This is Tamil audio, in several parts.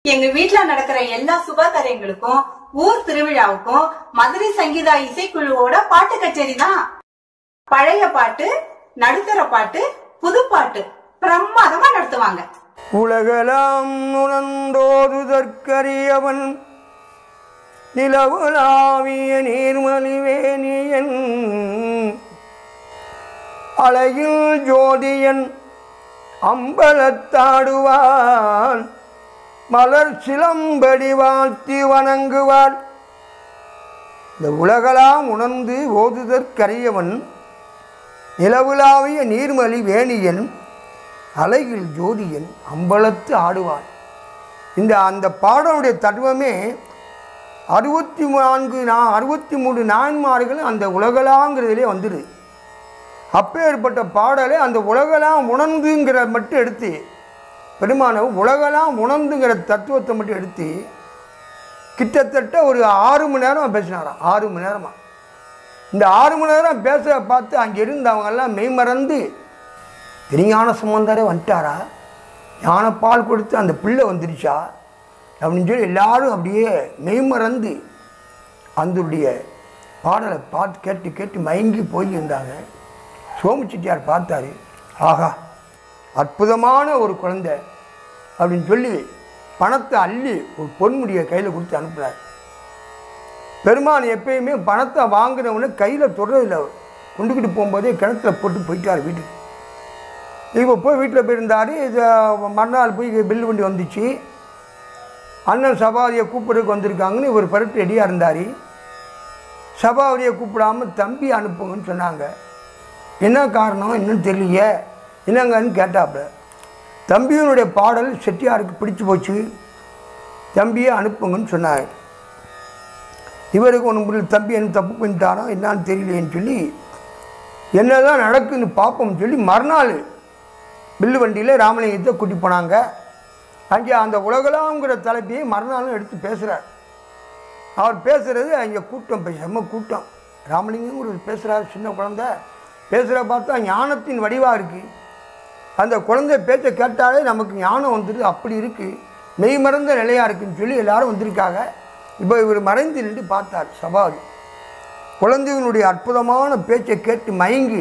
எங்க வீட்ல நடக்கிற எல்லா சுப காரியங்களுக்கும் ஊர் திருவிழாவுக்கும் மதுரை சங்கீதா இசைக்குழுவோட பாட்டு கச்சேரி தான் பழைய பாட்டு நடுத்தர பாட்டு புது பாட்டு பிரமாதமா நடத்துவாங்க உலகலாம் உணர்ந்தோதுதற்கரியவன் நிலவுலாவிய நீர்மலிவேணியன் அழகில் ஜோதியன் அம்பலத்தாடுவான் மலர் சிலம்படி வாழ்த்தி வணங்குவாள் இந்த உலகலாம் உணர்ந்து ஓதுதற்கரியவன் நிலவுலாவிய நீர்மலி வேணியன் அலையில் ஜோதியன் அம்பலத்து ஆடுவான் இந்த அந்த பாடலுடைய தத்துவமே அறுபத்தி நான்கு நா அறுபத்தி மூணு நான்மார்கள் அந்த உலகலாங்கிறதுலே வந்துடுது அப்பேற்பட்ட பாடலை அந்த உலகலாம் உணர்ந்துங்கிற மட்டும் எடுத்து பெருமான உலகலாம் உணர்ந்துங்கிற தத்துவத்தை மட்டும் எடுத்து கிட்டத்தட்ட ஒரு ஆறு மணி நேரம் பேசினாராம் ஆறு மணி நேரமாக இந்த ஆறு மணி நேரம் பேச பார்த்து அங்கே இருந்தவங்கெல்லாம் மெய்மறந்து திருஞான சம்பந்தரே வந்துட்டாரா ஞானப்பால் கொடுத்து அந்த பிள்ளை வந்துருச்சா அப்படின்னு சொல்லி எல்லாரும் அப்படியே மெய்மறந்து அந்தருடைய பாடலை பார்த்து கேட்டு கேட்டு மயங்கி போய் இருந்தாங்க சோமு செட்டியார் பார்த்தாரு ஆஹா அற்புதமான ஒரு குழந்தை அப்படின்னு சொல்லி பணத்தை அள்ளி ஒரு பொன்முடியை கையில் கொடுத்து அனுப்புனார் பெருமான் எப்பயுமே பணத்தை வாங்கினவனு கையில் தொடுறதில்ல அவர் கொண்டுக்கிட்டு போகும்போதே கிணத்துல போட்டு போயிட்டார் வீட்டுக்கு இப்போ போய் வீட்டில் போயிருந்தார் இது மறுநாள் போய் பில்லு வண்டி வந்துச்சு அண்ணன் சபாதியை கூப்பிடுறதுக்கு வந்திருக்காங்கன்னு இவர் பரட்டு ரெடியாக இருந்தார் சபாவதியை கூப்பிடாம தம்பி அனுப்புங்கன்னு சொன்னாங்க என்ன காரணம் இன்னும் தெரியலையே என்னங்கன்னு கேட்டாப்புல தம்பியினுடைய பாடல் செட்டியாருக்கு பிடிச்சு போச்சு தம்பியை அனுப்புங்கன்னு சொன்னாங்க இவருக்கு ஒன்று முடியல தம்பி என்ன தப்பு பண்ணிட்டாரோ என்னான்னு தெரியலையேன்னு சொல்லி என்னதான் நடக்குன்னு பார்ப்போம்னு சொல்லி மறுநாள் பில்லு வண்டியில் ராமலிங்கத்தை கூட்டி போனாங்க அங்கே அந்த உலகலாங்கிற தலைப்பையை மறுநாளும் எடுத்து பேசுகிறார் அவர் பேசுகிறது அங்கே கூட்டம் பேச செம்ம கூட்டம் ராமலிங்கம் ஒரு பேசுகிறார் சின்ன குழந்தை பேசுகிற பார்த்தா ஞானத்தின் வடிவாக இருக்குது அந்த குழந்தை பேச்சை கேட்டாலே நமக்கு ஞானம் வந்துடுது அப்படி இருக்குது மெய் மறந்த நிலையாக இருக்குன்னு சொல்லி எல்லாரும் வந்திருக்காங்க இப்போ இவர் மறைந்து நின்று பார்த்தார் சபாவி குழந்தைகளுடைய அற்புதமான பேச்சை கேட்டு மயங்கி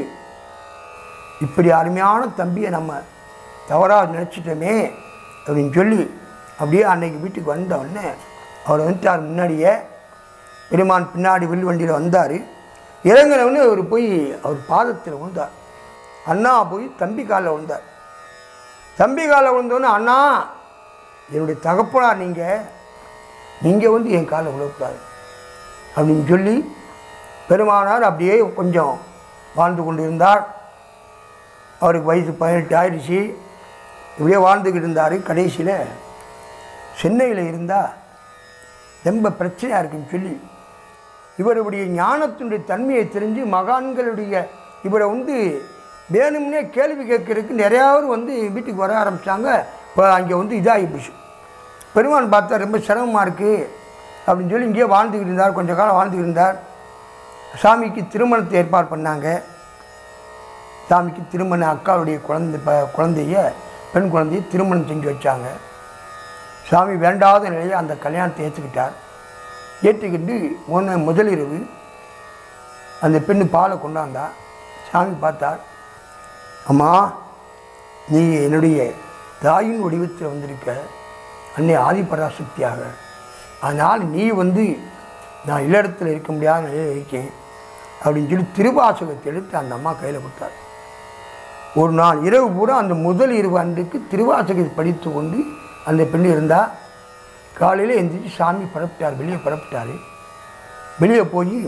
இப்படி அருமையான தம்பியை நம்ம தவறாக நினச்சிட்டோமே அப்படின்னு சொல்லி அப்படியே அன்னைக்கு வீட்டுக்கு வந்த உடனே அவர் வந்துட்டார் முன்னாடியே பெருமான் பின்னாடி வில் வண்டியில் வந்தார் இறங்கினவொடனே அவர் போய் அவர் பாதத்தில் விழுந்தார் அண்ணா போய் தம்பி காலில் விழுந்தார் தம்பி காலில் விழுந்தோடனே அண்ணா என்னுடைய தகப்பனார் நீங்கள் நீங்கள் வந்து என் காலில் விழக்கூடாது அப்படின்னு சொல்லி பெருமானார் அப்படியே கொஞ்சம் வாழ்ந்து கொண்டிருந்தார் அவருக்கு வயசு பதினெட்டு ஆயிடுச்சு இப்படியே வாழ்ந்துக்கிட்டு இருந்தார் கடைசியில் சென்னையில் இருந்தால் ரொம்ப பிரச்சனையாக இருக்குன்னு சொல்லி இவருடைய ஞானத்தினுடைய தன்மையை தெரிஞ்சு மகான்களுடைய இவரை வந்து வேணும்னே கேள்வி கேட்கறதுக்கு நிறையாவது வந்து வீட்டுக்கு வர ஆரம்பித்தாங்க இப்போ அங்கே வந்து இதாகி போச்சு பெருமான் பார்த்தா ரொம்ப சிரமமாக இருக்குது அப்படின்னு சொல்லி இங்கேயே வாழ்ந்துக்கிட்டு இருந்தார் கொஞ்ச காலம் வாழ்ந்துக்கிட்டு இருந்தார் சாமிக்கு திருமணத்தை ஏற்பாடு பண்ணாங்க சாமிக்கு திருமண அக்காவுடைய குழந்தை ப குழந்தைய பெண் குழந்தைய திருமணம் செஞ்சு வச்சாங்க சாமி வேண்டாத நிலையை அந்த கல்யாணத்தை ஏற்றுக்கிட்டார் ஏற்றுக்கிட்டு முன்ன முதலிரவு அந்த பெண்ணு பாலை கொண்டாந்தா சாமி பார்த்தார் அம்மா நீ என்னுடைய தாயின் வடிவத்தில் வந்திருக்க அன்னை ஆதிபராசக்தியாக அதனால் நீ வந்து நான் இல்லறத்தில் இருக்க முடியாத நிலையில் இருக்கேன் அப்படின்னு சொல்லி திருவாசகத்தை எடுத்து அந்த அம்மா கையில் கொடுத்தார் ஒரு நாள் இரவு பூரா அந்த முதல் இரவு அன்றைக்கு திருவாசகத்தை படித்து கொண்டு அந்த பெண் இருந்தால் காலையில் எந்திரிச்சு சாமி பரப்பிட்டார் வெளியே பரப்பிட்டார் வெளியே போய்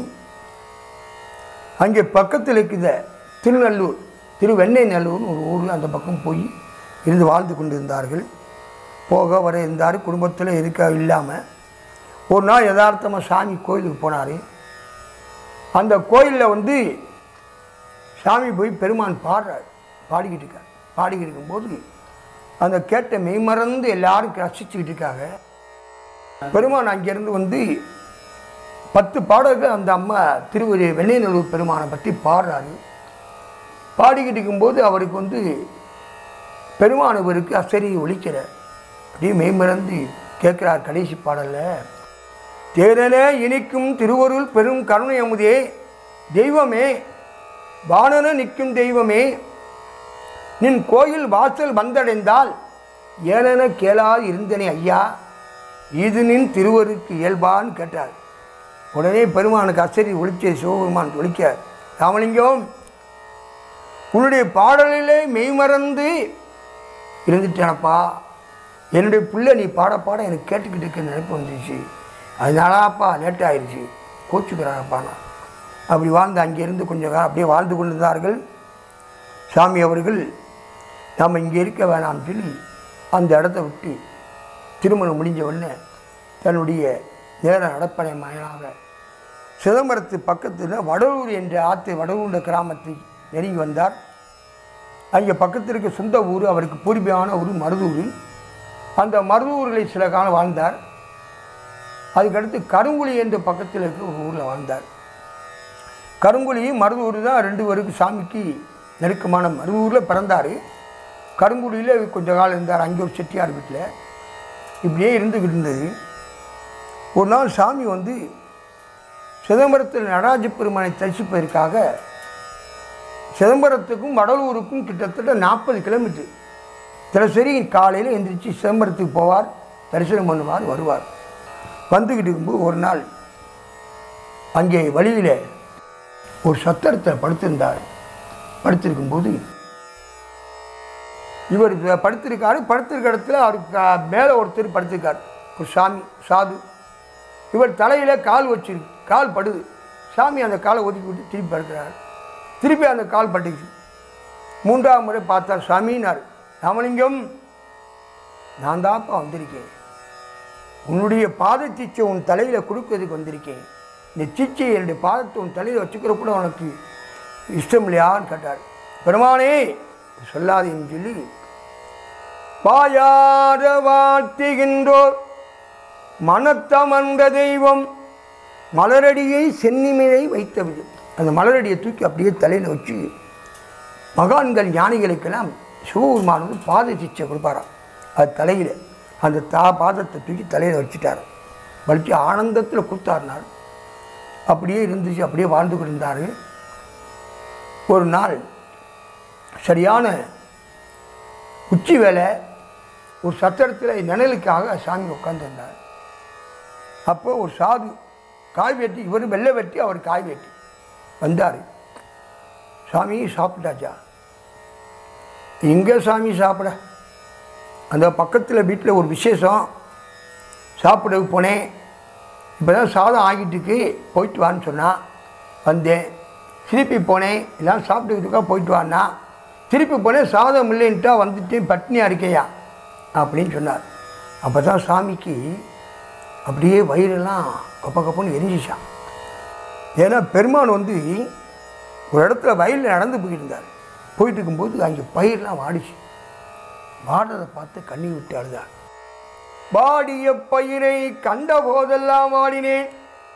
அங்கே பக்கத்தில் இருக்கிற திருநல்லூர் திருவெண்ணெய் நல்லூர்னு ஒரு ஊர் அந்த பக்கம் போய் இருந்து வாழ்ந்து கொண்டிருந்தார்கள் போக வர இருந்தார் குடும்பத்தில் இருக்க இல்லாமல் ஒரு நாள் யதார்த்தமாக சாமி கோயிலுக்கு போனார் அந்த கோயிலில் வந்து சாமி போய் பெருமான் பாடுறார் பாடிக்கிட்டு இருக்கார் பாடிக்கிட்டு இருக்கும்போது அந்த கேட்ட மெய்மறந்து எல்லாரும் ரசிச்சுக்கிட்டு இருக்காங்க பெருமான் அங்கேருந்து வந்து பத்து பாடல்கள் அந்த அம்மா திருவடி வெள்ளையநல்லூர் பெருமானை பற்றி பாடுறாரு பாடிக்கிட்டு இருக்கும்போது அவருக்கு வந்து பெருமானவருக்கு அசரி ஒழிக்கிற அப்படியே மெய்மறந்து கேட்குறார் கடைசி பாடலில் தேனென இனிக்கும் திருவருள் பெரும் கருணை அமுதே தெய்வமே வானன நிற்கும் தெய்வமே நின் கோயில் வாசல் வந்தடைந்தால் ஏனென கேளாது இருந்தனே ஐயா இது நின் திருவருக்கு இயல்பான்னு கேட்டார் உடனே பெருமானுக்கு அசரி ஒழிச்ச சிவபெருமான் ஒழிக்க ராமலிங்கம் உன்னுடைய பாடலிலே மெய்மறந்து இருந்துட்டேனப்பா என்னுடைய பிள்ளை நீ பாட பாட எனக்கு கேட்டுக்கிட்டு இருக்க நினைப்பு வந்துச்சு அதனாலப்பா லேட் ஆயிடுச்சு கோச்சுக்கிறாங்கப்பா நான் அப்படி வாழ்ந்து அங்கேருந்து கொஞ்சம் காலம் அப்படியே வாழ்ந்து கொண்டிருந்தார்கள் சாமி அவர்கள் நாம் இங்கே இருக்க வேணாம்னு சொல்லி அந்த இடத்த விட்டு திருமணம் முடிஞ்ச உடனே தன்னுடைய நேர நடப்படை மயனாக சிதம்பரத்து பக்கத்தில் வடலூர் என்ற ஆற்று வடலூர் கிராமத்தை நெருங்கி வந்தார் அங்கே பக்கத்தில் இருக்க சொந்த ஊர் அவருக்கு பூர்வீகமான ஊர் மருதூர் அந்த மருதூரில் சில காலம் வாழ்ந்தார் அதுக்கடுத்து கருங்குழி என்ற பக்கத்தில் இருக்க ஒரு ஊரில் வாழ்ந்தார் கருங்குழியும் மருதூர் தான் ரெண்டு பேருக்கு சாமிக்கு நெருக்கமான மருதூரில் பிறந்தார் கருங்குடியில் கொஞ்ச காலம் இருந்தார் அங்கே ஒரு செட்டியார் வீட்டில் இப்படியே இருந்துக்கிட்டு இருந்தது ஒரு நாள் சாமி வந்து சிதம்பரத்தில் நடராஜ பெருமானை தரிசிப்பதற்காக சிதம்பரத்துக்கும் வடலூருக்கும் கிட்டத்தட்ட நாற்பது கிலோமீட்டர் தினசரி காலையில் எந்திரிச்சு சிதம்பரத்துக்கு போவார் தரிசனம் பண்ணுவார் வருவார் வந்துக்கிட்டு இருக்கும்போது ஒரு நாள் அங்கே வழியில் ஒரு சத்திரத்தில் படுத்திருந்தார் படுத்திருக்கும்போது இவர் இத- படுத்திருக்காரு படுத்திருக்க இடத்துல அவருக்கு மேலே ஒருத்தர் படுத்திருக்கார் ஒரு சாமி சாது இவர் தலையில் கால் வச்சிருக்கு கால் படுது சாமி அந்த காலை ஒதுக்கி விட்டு திருப்பி படுக்கிறார் திருப்பி அந்த கால் பட்டுச்சு மூன்றாவது முறை பார்த்தார் சாமினார் ராமலிங்கம் நான் தான்ப்பா வந்திருக்கேன் உன்னுடைய பாத தீச்சை உன் தலையில் கொடுக்கறதுக்கு வந்திருக்கேன் இந்த தீச்சை என்னுடைய பாதத்தை உன் தலையில் வச்சுக்கிற கூட உனக்கு இஷ்டம் இல்லையான்னு கேட்டார் பெருமானே சொல்லாதேன்னு சொல்லி பாயாத வாழ்த்துகின்றோர் மனத்தமர்ந்த தெய்வம் மலரடியை சென்னிமிழை வைத்தது அந்த மலரடியை தூக்கி அப்படியே தலையில் வச்சு மகான்கள் ஞானிகளுக்கெல்லாம் சிவபெருமான் வந்து பாத சிச்சை கொடுப்பாராம் அது தலையில் அந்த தா பாதத்தை தூக்கி தலையில் வச்சுட்டார் வச்சு ஆனந்தத்தில் கொடுத்தாருனார் அப்படியே இருந்துச்சு அப்படியே வாழ்ந்து கொண்டிருந்தார் ஒரு நாள் சரியான உச்சி வேலை ஒரு சத்திரத்தில் நிழலுக்காக சாமி உட்காந்துருந்தார் அப்போ ஒரு சாது காய் வெட்டி இவர் வெள்ளை வெட்டி அவர் காய் வெட்டி வந்தார் சாமி சாப்பிட்டாச்சா எங்கே சாமி சாப்பிட அந்த பக்கத்தில் வீட்டில் ஒரு விசேஷம் சாப்பிட போனேன் இப்போ தான் சாதம் ஆகிட்டு இருக்கு போயிட்டு வான்னு சொன்னான் வந்தேன் திருப்பி போனேன் எல்லாம் சாப்பிட்டுக்கிட்டு இருக்கா போயிட்டு வான்னா திருப்பி போனேன் சாதம் இல்லைன்ட்டா வந்துட்டேன் பட்னியாக இருக்கையா அப்படின்னு சொன்னார் அப்போ தான் சாமிக்கு அப்படியே வயிறெல்லாம் கப்ப கப்பன்னு எரிஞ்சிச்சான் ஏன்னா பெருமான் வந்து ஒரு இடத்துல வயலில் நடந்து போயிட்டு இருந்தார் போயிட்டு இருக்கும்போது அங்கே பயிரெலாம் வாடிச்சு வாடுறதை பார்த்து கண்ணி விட்டு அழுதார் வாடிய பயிரை கண்ட போதெல்லாம் வாடினேன்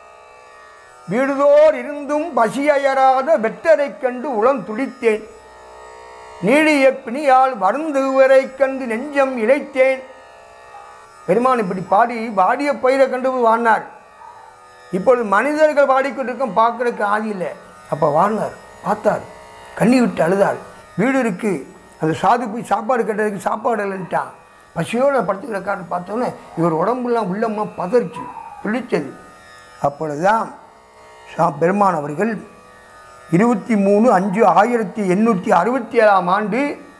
வீடுதோர் இருந்தும் பசியயராத வெட்டரைக் கண்டு உளம் துடித்தேன் நீடிய பிணியால் வருந்துவரைக் கண்டு நெஞ்சம் இழைத்தேன் பெருமான் இப்படி பாடி வாடிய பயிரை கண்டு போய் வாழ்னார் இப்பொழுது மனிதர்கள் பாடிக்கொண்டிருக்கும் பார்க்கறதுக்கு ஆதி இல்லை அப்போ வாழ்ந்தார் பார்த்தார் கண்ணி விட்டு அழுதார் வீடு இருக்கு அந்த சாது போய் சாப்பாடு கட்டுறதுக்கு சாப்பாடு இல்லைன்ட்டான் பசியோட படுத்து கிடக்கான்னு பார்த்தோன்னே இவர் உடம்புலாம் உள்ளம்லாம் பதறிச்சு துளிச்சது அப்பொழுதுதான் சா பெருமான் அவர்கள் இருபத்தி மூணு அஞ்சு ஆயிரத்தி எண்ணூற்றி அறுபத்தி ஏழாம் ஆண்டு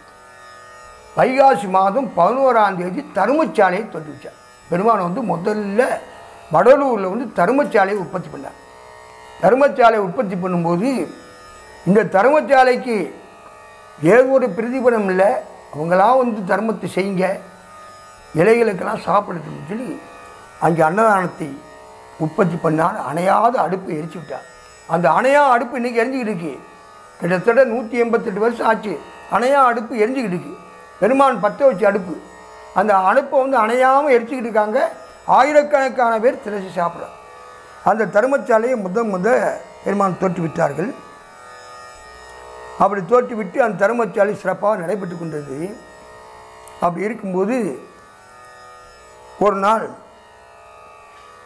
வைகாசி மாதம் பதினோராம் தேதி தருமச்சாலையை தொட்டு வச்சார் பெருமான் வந்து முதல்ல வடலூரில் வந்து தருமச்சாலையை உற்பத்தி பண்ணார் தருமச்சாலை உற்பத்தி பண்ணும்போது இந்த தருமச்சாலைக்கு ஏதோ ஒரு பிரதிபலம் இல்லை அவங்களாம் வந்து தர்மத்தை செய்யுங்க இலைகளுக்கெல்லாம் சாப்பிடட்டும்னு சொல்லி அங்கே அன்னதானத்தை உற்பத்தி பண்ணால் அணையாத அடுப்பை எரிச்சு விட்டார் அந்த அணையா அடுப்பு இன்றைக்கி எரிஞ்சுக்கிட்டு இருக்கு கிட்டத்தட்ட நூற்றி எண்பத்தெட்டு வருஷம் ஆச்சு அணையா அடுப்பு எரிஞ்சுக்கிட்டு இருக்கு பெருமான் பற்ற வச்ச அடுப்பு அந்த அடுப்பை வந்து அணையாமல் எரிச்சுக்கிட்டு இருக்காங்க ஆயிரக்கணக்கான பேர் திரசி சாப்பிட்றாங்க அந்த தர்மச்சாலையை முத முத பெருமான் தோற்று விட்டார்கள் அப்படி தோற்று விட்டு அந்த தர்மச்சாலை சிறப்பாக நடைபெற்று கொண்டது அப்படி இருக்கும்போது ஒரு நாள்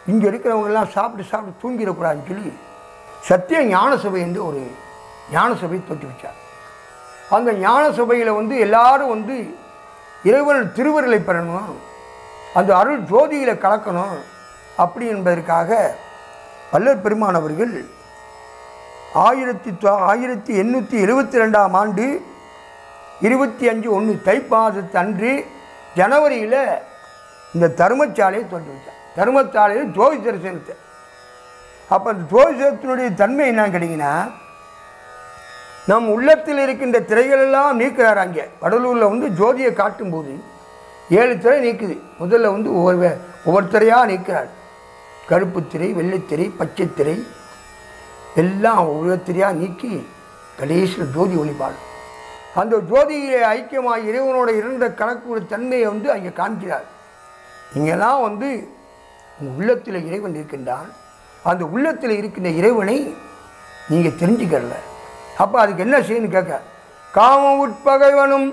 இங்கே இருக்கிறவங்கெல்லாம் சாப்பிட்டு சாப்பிட்டு தூங்கிடக்கூடாதுன்னு சொல்லி சத்திய ஞான சபை என்று ஒரு ஞான சபை தொட்டி வச்சார் அந்த ஞான சபையில் வந்து எல்லாரும் வந்து இறைவன் திருவருளை பெறணும் அந்த அருள் ஜோதியில் கலக்கணும் அப்படி என்பதற்காக வல்லற் பெருமான் அவர்கள் ஆயிரத்தி தொ- ஆயிரத்தி எண்ணூற்றி எழுபத்தி ரெண்டாம் ஆண்டு இருபத்தி அஞ்சு ஒன்று தைப்பாதத்து அன்று ஜனவரியில் இந்த தர்மசாலையை தோண்டி வச்சார் தர்மசாலையில் ஜோதி தரிசனத்தை அப்போ அந்த ஜோதிடத்தினுடைய தன்மை என்னன்னு கேட்டிங்கன்னா நம் உள்ளத்தில் இருக்கின்ற திரைகளெல்லாம் நீக்கிறார் அங்கே வடலூரில் வந்து ஜோதியை காட்டும்போது ஏழு திரை நீக்குது முதல்ல வந்து ஒவ்வொரு வே- ஒவ்வொரு திரையாக நீக்கிறார் கருப்பு திரை வெள்ளைத்திரை பச்சை திரை எல்லாம் ஒவ்வொரு திரையாக நீக்கி கடைசியில் ஜோதி வழிபாடு அந்த ஜோதியிலே ஐக்கியமாக இறைவனோட இருந்த கணக்கு தன்மையை வந்து அங்கே காமிக்கிறார் இங்கெல்லாம் வந்து உங்கள் உள்ளத்தில் இறைவன் இருக்கின்றான் அந்த உள்ளத்தில் இருக்கின்ற இறைவனை நீங்கள் தெரிஞ்சுக்கல அப்போ அதுக்கு என்ன செய்யணும் கேட்க காம உட்பகைவனும்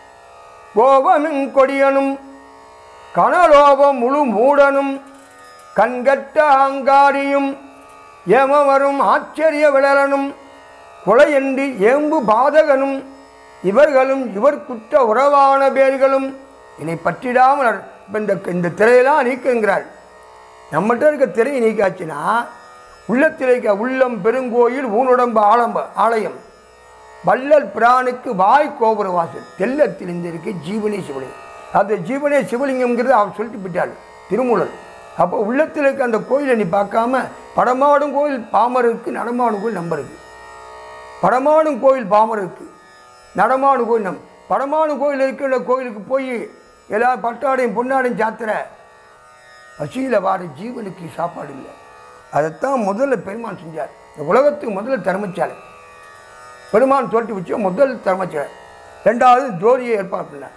கோபமின் கொடியனும் கனலோபம் முழு மூடனும் கண்கட்ட அங்காரியும் ஏமவரும் ஆச்சரிய விழலனும் கொலையன்றி ஏம்பு பாதகனும் இவர்களும் இவர் குற்ற உறவான பேர்களும் என்னை பற்றிடாமல் நட- இப்ப இந்த இந்த திரையெல்லாம் நீக்குங்கிறாள் நம்மகிட்ட இருக்க திரையை நீக்காச்சுன்னா உள்ளத்தில் இருக்க உள்ளம் பெருங்கோயில் ஊனுடம்பு ஆலம்ப ஆலயம் வள்ளல் பிரானுக்கு வாய் கோபுர வாசல் தெல்லத்தில் இந்த இருக்கு ஜீவனே சிவலிங்கம் அந்த ஜீவனே சிவலிங்கம்ங்கிறது அவர் சொல்லிட்டு போயிட்டாள் திருமூலர் அப்போ உள்ளத்தில் இருக்க அந்த கோயிலை நீ பார்க்காம படமாடும் கோயில் பாமருக்கு நடமாடும் கோயில் நம்பருக்கு படமாடும் கோயில் பாமருக்கு நடமாடும் கோயில் நம் படமாடும் கோயில் இருக்கிற கோயிலுக்கு போய் எல்லா பட்டாடையும் பொன்னாடையும் சாத்துற பசியில் வாட ஜீவனுக்கு சாப்பாடு இல்லை அதைத்தான் முதல்ல பெருமான் செஞ்சார் இந்த உலகத்துக்கு முதல்ல தர்மச்சாலை பெருமான் தோட்டி வச்ச முதல் தர்மச்சாலை ரெண்டாவது ஜோதியை ஏற்பாடு பண்ணார்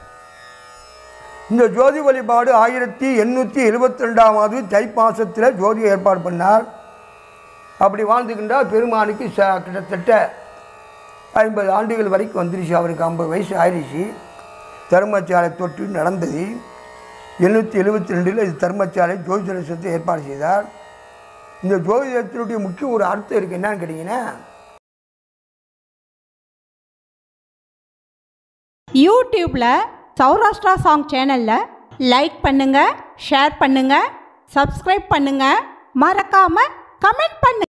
இந்த ஜோதி வழிபாடு ஆயிரத்தி எண்ணூற்றி எழுபத்தி ரெண்டாவது தைப்பாசத்தில் ஜோதியை ஏற்பாடு பண்ணார் அப்படி வாழ்ந்துக்கின்றால் பெருமானுக்கு ச கிட்டத்தட்ட ஐம்பது ஆண்டுகள் வரைக்கும் வந்துருச்சு அவருக்கு ஐம்பது வயசு ஆயிடுச்சு தர்மச்சாலை தொற்று நடந்தது எண்ணூற்றி எழுபத்தி ரெண்டில் இது தர்மச்சாலை ஜோதி தரிசனத்தை ஏற்பாடு செய்தார் இந்த ஜோதிடத்தினுடைய முக்கிய ஒரு அர்த்தம் இருக்குது என்னன்னு கேட்டிங்கன்னா யூடியூப்பில் சௌராஷ்டிரா சாங் சேனலில் லைக் பண்ணுங்கள் ஷேர் பண்ணுங்கள் சப்ஸ்கிரைப் பண்ணுங்கள் மறக்காமல் கமெண்ட் பண்ணுங்க